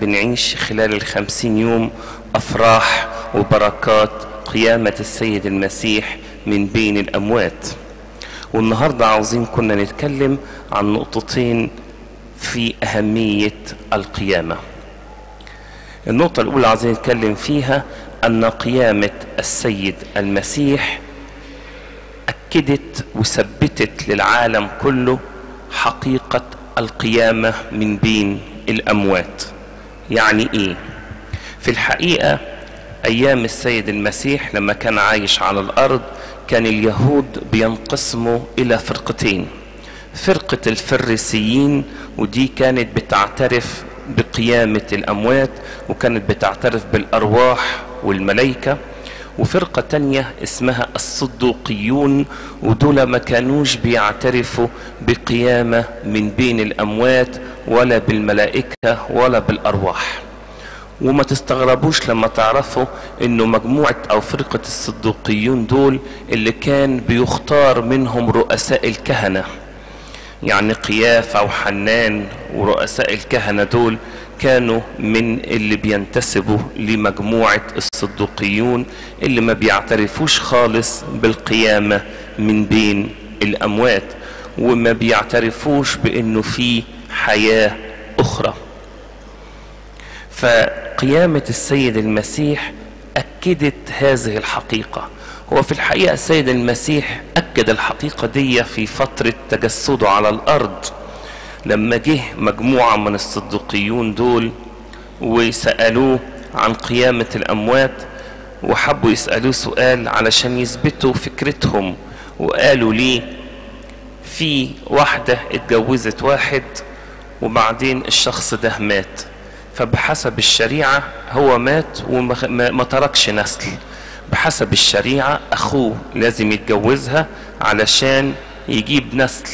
بنعيش خلال الخمسين يوم أفراح وبركات قيامة السيد المسيح من بين الأموات والنهاردة عاوزين كنا نتكلم عن نقطتين في أهمية القيامة النقطة الأولى عاوزين نتكلم فيها أن قيامة السيد المسيح أكدت وثبتت للعالم كله حقيقة القيامة من بين الأموات يعني إيه؟ في الحقيقة أيام السيد المسيح لما كان عايش على الأرض كان اليهود بينقسموا إلى فرقتين فرقة الفريسيين ودي كانت بتعترف بقيامة الأموات وكانت بتعترف بالأرواح والملائكة وفرقة تانية اسمها الصدوقيون ودول ما كانوش بيعترفوا بقيامة من بين الأموات ولا بالملائكة ولا بالأرواح وما تستغربوش لما تعرفوا انه مجموعة او فرقة الصدوقيون دول اللي كان بيختار منهم رؤساء الكهنة يعني قيافة وحنان ورؤساء الكهنة دول كانوا من اللي بينتسبوا لمجموعة الصدوقيون اللي ما بيعترفوش خالص بالقيامة من بين الأموات وما بيعترفوش بأنه في حياة أخرى فقيامة السيد المسيح أكدت هذه الحقيقة هو في الحقيقة السيد المسيح أكد الحقيقة دي في فترة تجسده على الأرض لما جه مجموعة من الصديقيون دول وسألوه عن قيامة الأموات وحبوا يسألوه سؤال علشان يثبتوا فكرتهم وقالوا ليه في واحدة اتجوزت واحد وبعدين الشخص ده مات فبحسب الشريعة هو مات وما تركش نسل بحسب الشريعة أخوه لازم يتجوزها علشان يجيب نسل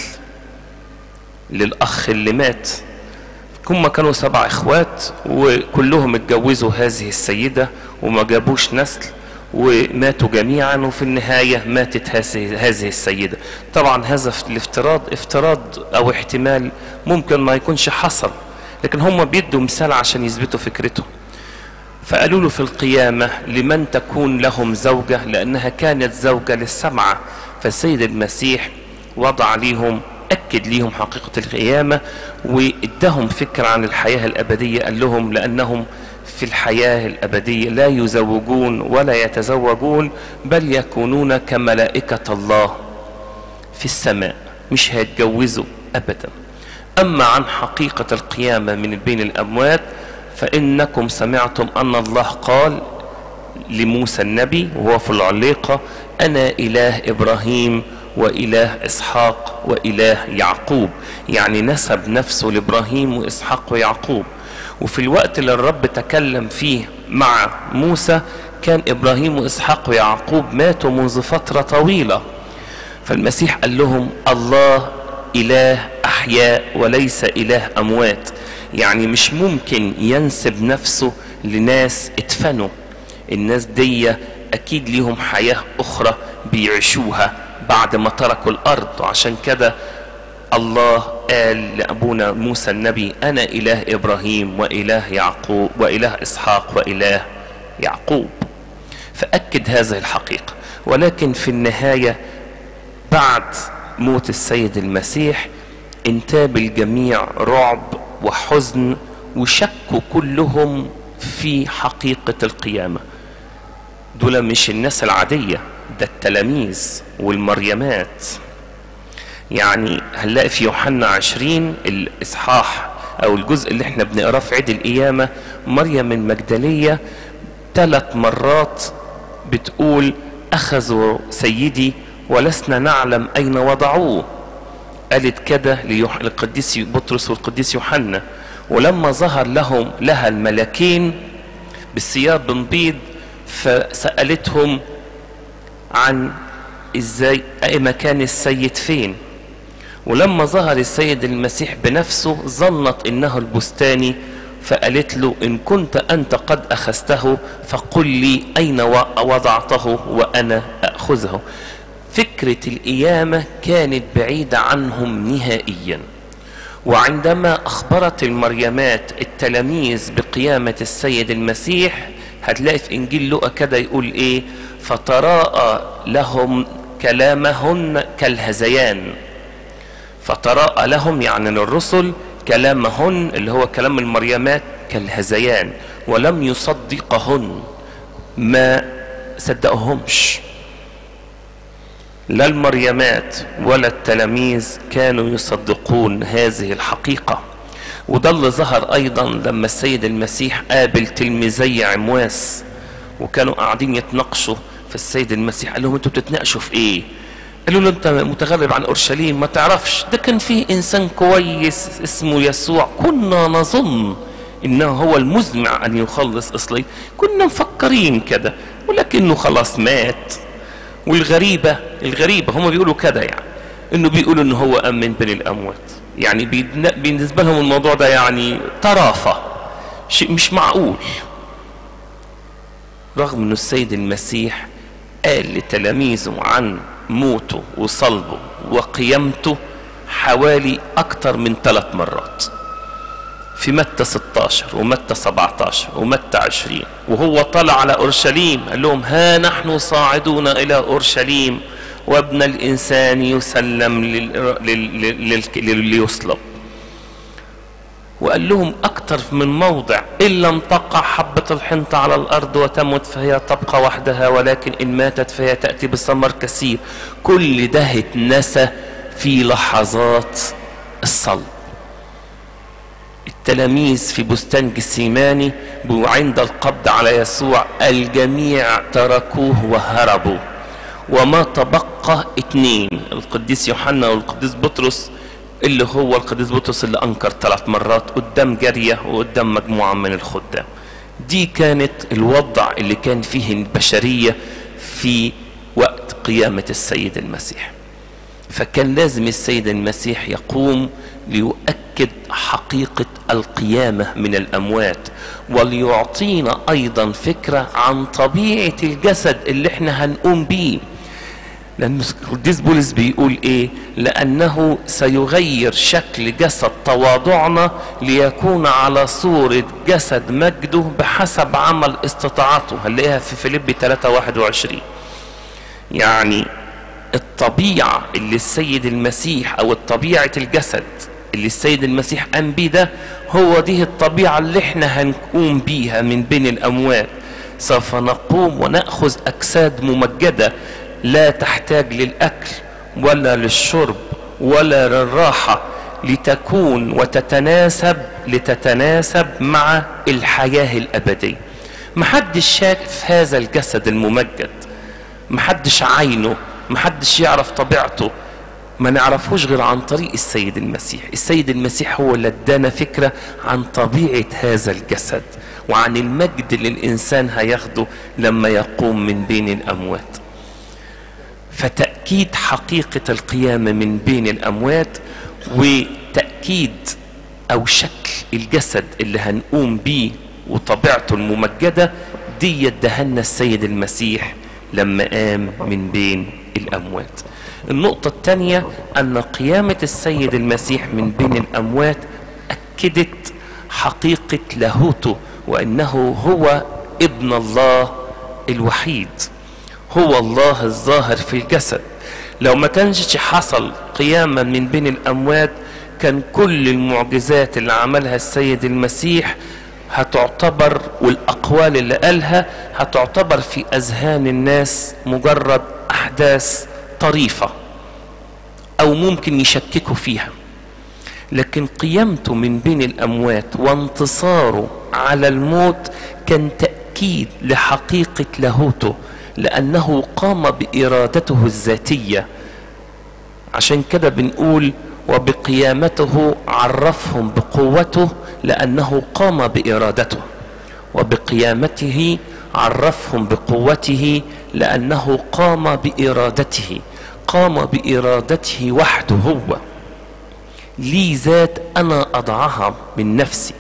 للأخ اللي مات هم كانوا سبع إخوات وكلهم اتجوزوا هذه السيدة وما جابوش نسل وماتوا جميعا وفي النهاية ماتت هذه السيدة طبعا هذا الافتراض افتراض أو احتمال ممكن ما يكونش حصل لكن هم بيدوا مثال عشان يثبتوا فكرتهم فقالوا له في القيامة لمن تكون لهم زوجة لأنها كانت زوجة للسبعة فالسيد المسيح وضع ليهم أكد ليهم حقيقة القيامة وإدهم فكرة عن الحياة الأبدية قال لهم لأنهم في الحياة الأبدية لا يزوجون ولا يتزوجون بل يكونون كملائكة الله في السماء مش هيتجوزوا أبدا أما عن حقيقة القيامة من بين الأموات فإنكم سمعتم أن الله قال لموسى النبي وهو في العليقة أنا إله إبراهيم وإله إسحاق وإله يعقوب يعني نسب نفسه لإبراهيم وإسحاق ويعقوب وفي الوقت اللي الرب تكلم فيه مع موسى كان إبراهيم وإسحاق ويعقوب ماتوا منذ فترة طويلة فالمسيح قال لهم الله إله أحياء وليس إله أموات يعني مش ممكن ينسب نفسه لناس اتفنوا الناس دي أكيد ليهم حياة أخرى بيعيشوها بعد ما تركوا الأرض وعشان كده الله قال لأبونا موسى النبي أنا إله إبراهيم وإله يعقوب وإله إسحاق وإله يعقوب فأكد هذه الحقيقة ولكن في النهاية بعد موت السيد المسيح انتاب الجميع رعب وحزن وشكوا كلهم في حقيقة القيامة دول مش الناس العادية ده التلاميذ والمريمات يعني هنلاقي في يوحنا عشرين الإصحاح أو الجزء اللي احنا بنقراه في عيد القيامة مريم المجدلية ثلاث مرات بتقول أخذوا سيدي ولسنا نعلم أين وضعوه قالت كده للقديس بطرس والقديس يوحنا ولما ظهر لهم لها الملكين بالثياب بيض فسألتهم عن ازاي اي مكان السيد فين ولما ظهر السيد المسيح بنفسه ظنت انه البستاني فقالت له ان كنت انت قد اخذته فقل لي اين وضعته وانا اخذه فكرة القيامة كانت بعيدة عنهم نهائيا وعندما اخبرت المريمات التلاميذ بقيامة السيد المسيح هتلاقي في انجيل لوقا كده يقول ايه فتراءى لهم كلامهن كالهزيان فتراءى لهم يعني للرسل كلامهن اللي هو كلام المريمات كالهزيان ولم يصدقهن ما صدقهمش لا المريمات ولا التلاميذ كانوا يصدقون هذه الحقيقة وده اللي ظهر ايضا لما السيد المسيح قابل تلميذي عمواس وكانوا قاعدين يتناقشوا في السيد المسيح قال لهم انتوا بتتناقشوا في ايه قالوا له انت متغرب عن اورشليم ما تعرفش ده كان فيه انسان كويس اسمه يسوع كنا نظن انه هو المزمع ان يخلص اصلي كنا مفكرين كده ولكنه خلاص مات والغريبة الغريبة هم بيقولوا كده يعني انه بيقولوا انه هو قام من بين الاموات يعني بالنسبة لهم الموضوع ده يعني طرافة شيء مش معقول رغم انه السيد المسيح قال لتلاميذه عن موته وصلبه وقيامته حوالي اكتر من ثلاث مرات في متى 16 ومتى 17 ومتى 20 وهو طلع على اورشليم قال لهم ها نحن صاعدون الى اورشليم وابن الانسان يسلم ليصلب وقال لهم اكتر من موضع ان لم تقع حبة الحنطة على الارض وتمت فهي تبقى وحدها ولكن ان ماتت فهي تأتي بثمر كثير كل ده اتنسى في لحظات الصلب التلاميذ في بستان جسيماني وعند القبض على يسوع الجميع تركوه وهربوا وما تبقى اتنين القديس يوحنا والقديس بطرس اللي هو القديس بطرس اللي انكر ثلاث مرات قدام جارية وقدام مجموعة من الخدام دي كانت الوضع اللي كان فيه البشرية في وقت قيامة السيد المسيح فكان لازم السيد المسيح يقوم ليؤكد حقيقة القيامة من الأموات وليعطينا أيضا فكرة عن طبيعة الجسد اللي احنا هنقوم بيه لأن القديس بولس بيقول إيه لأنه سيغير شكل جسد تواضعنا ليكون على صورة جسد مجده بحسب عمل استطاعته هنلاقيها في فيليب 3 21 يعني الطبيعة اللي السيد المسيح أو طبيعة الجسد اللي السيد المسيح قام بيه ده هو دي الطبيعة اللي احنا هنقوم بيها من بين الأموات سوف نقوم ونأخذ أجساد ممجدة لا تحتاج للأكل ولا للشرب ولا للراحة لتكون وتتناسب لتتناسب مع الحياة الأبدية محدش شاف هذا الجسد الممجد محدش عينه محدش يعرف طبيعته ما نعرفوش غير عن طريق السيد المسيح السيد المسيح هو اللي ادانا فكرة عن طبيعة هذا الجسد وعن المجد اللي الإنسان هياخده لما يقوم من بين الأموات فتأكيد حقيقة القيامة من بين الأموات وتأكيد أو شكل الجسد اللي هنقوم بيه وطبيعته الممجدة دي يدهنا السيد المسيح لما قام من بين الأموات النقطة الثانية أن قيامة السيد المسيح من بين الأموات أكدت حقيقة لاهوته وأنه هو ابن الله الوحيد هو الله الظاهر في الجسد لو ما كانش حصل قيامة من بين الأموات كان كل المعجزات اللي عملها السيد المسيح هتعتبر والأقوال اللي قالها هتعتبر في أذهان الناس مجرد أحداث طريفة أو ممكن يشككوا فيها لكن قيامته من بين الأموات وانتصاره على الموت كان تأكيد لحقيقة لاهوته لأنه قام بإرادته الذاتية عشان كده بنقول وبقيامته عرفهم بقوته لأنه قام بإرادته وبقيامته عرفهم بقوته لأنه قام بإرادته قام بإرادته وحده هو لي ذات أنا أضعها من نفسي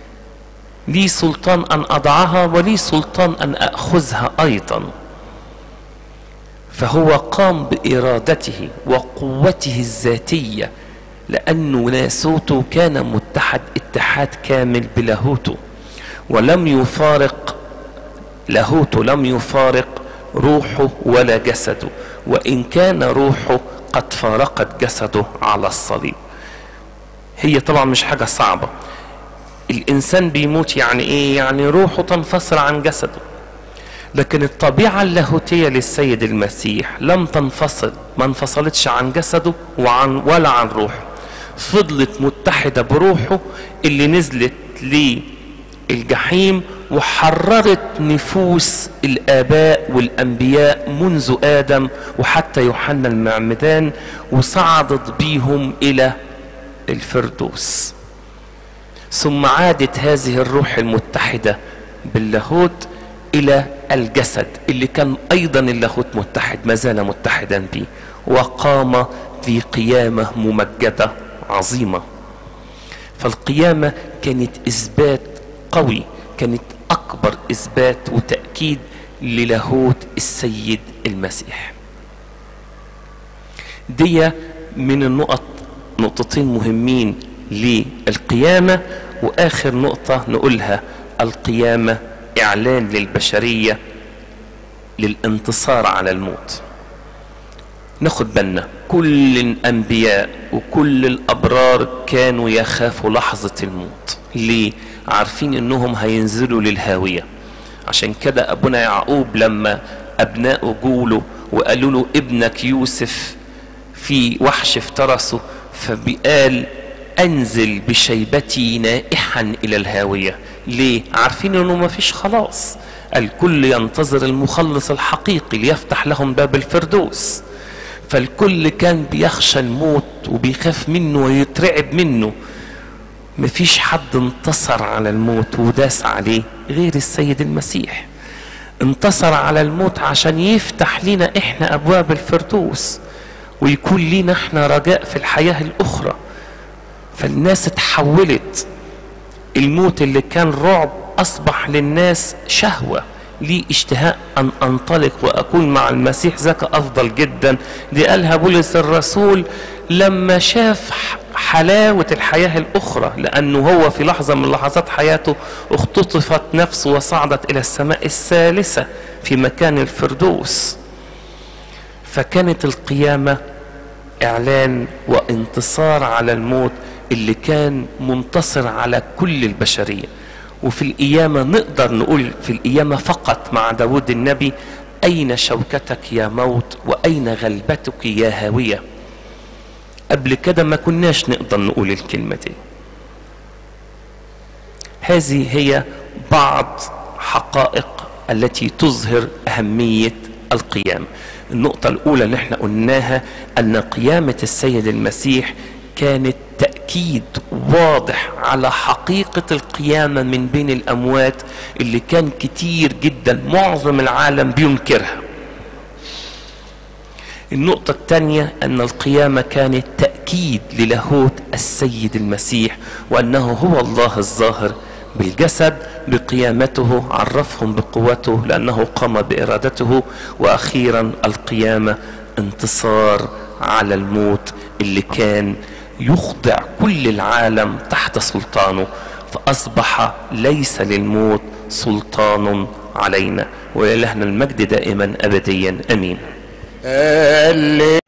لي سلطان أن أضعها ولي سلطان أن أخذها أيضا فهو قام بإرادته وقوته الذاتية لأنه ناسوته كان متحد اتحاد كامل بلاهوته ولم يفارق لاهوته لم يفارق روحه ولا جسده وإن كان روحه قد فارقت جسده على الصليب هي طبعا مش حاجة صعبة الإنسان بيموت يعني إيه يعني روحه تنفصل عن جسده لكن الطبيعة اللاهوتية للسيد المسيح لم تنفصل ما انفصلتش عن جسده وعن ولا عن روحه فضلت متحدة بروحه اللي نزلت للجحيم وحررت نفوس الآباء والأنبياء منذ آدم وحتى يوحنا المعمدان وصعدت بيهم إلى الفردوس ثم عادت هذه الروح المتحدة باللاهوت إلى الجسد اللي كان أيضا اللاهوت متحد ما زال متحدا به وقام في قيامة ممجدة عظيمة فالقيامة كانت إثبات قوي كانت أكبر إثبات وتأكيد للاهوت السيد المسيح دي من النقط نقطتين مهمين للقيامة وآخر نقطة نقولها القيامة إعلان للبشرية للانتصار على الموت ناخد بالنا كل الأنبياء وكل الأبرار كانوا يخافوا لحظة الموت ليه؟ عارفين إنهم هينزلوا للهاوية عشان كده أبونا يعقوب لما أبناءه جوله وقالوا له ابنك يوسف في وحش افترسه فبقال انزل بشيبتي نائحا الى الهاويه ليه عارفين انه ما فيش خلاص الكل ينتظر المخلص الحقيقي ليفتح لهم باب الفردوس فالكل كان بيخشى الموت وبيخاف منه ويترعب منه مفيش حد انتصر على الموت وداس عليه غير السيد المسيح انتصر على الموت عشان يفتح لنا احنا ابواب الفردوس ويكون لنا احنا رجاء في الحياه الاخرى فالناس اتحولت الموت اللي كان رعب اصبح للناس شهوه لي اشتهاء ان انطلق واكون مع المسيح ذاك افضل جدا دي قالها بولس الرسول لما شاف حلاوة الحياة الأخرى لأنه هو في لحظة من لحظات حياته اختطفت نفسه وصعدت إلى السماء الثالثة في مكان الفردوس فكانت القيامة إعلان وانتصار على الموت اللي كان منتصر على كل البشرية وفي القيامة نقدر نقول في القيامة فقط مع داود النبي أين شوكتك يا موت وأين غلبتك يا هاوية قبل كده ما كناش نقدر نقول الكلمة دي هذه هي بعض حقائق التي تظهر أهمية القيامة النقطة الأولى اللي احنا قلناها أن قيامة السيد المسيح كانت تأكيد واضح على حقيقة القيامة من بين الأموات اللي كان كتير جدا معظم العالم بينكرها النقطة الثانية أن القيامة كانت تأكيد للاهوت السيد المسيح وأنه هو الله الظاهر بالجسد بقيامته عرفهم بقوته لأنه قام بإرادته وأخيرا القيامة انتصار على الموت اللي كان يخضع كل العالم تحت سلطانه فأصبح ليس للموت سلطان علينا ولإلهنا المجد دائما أبديا أمين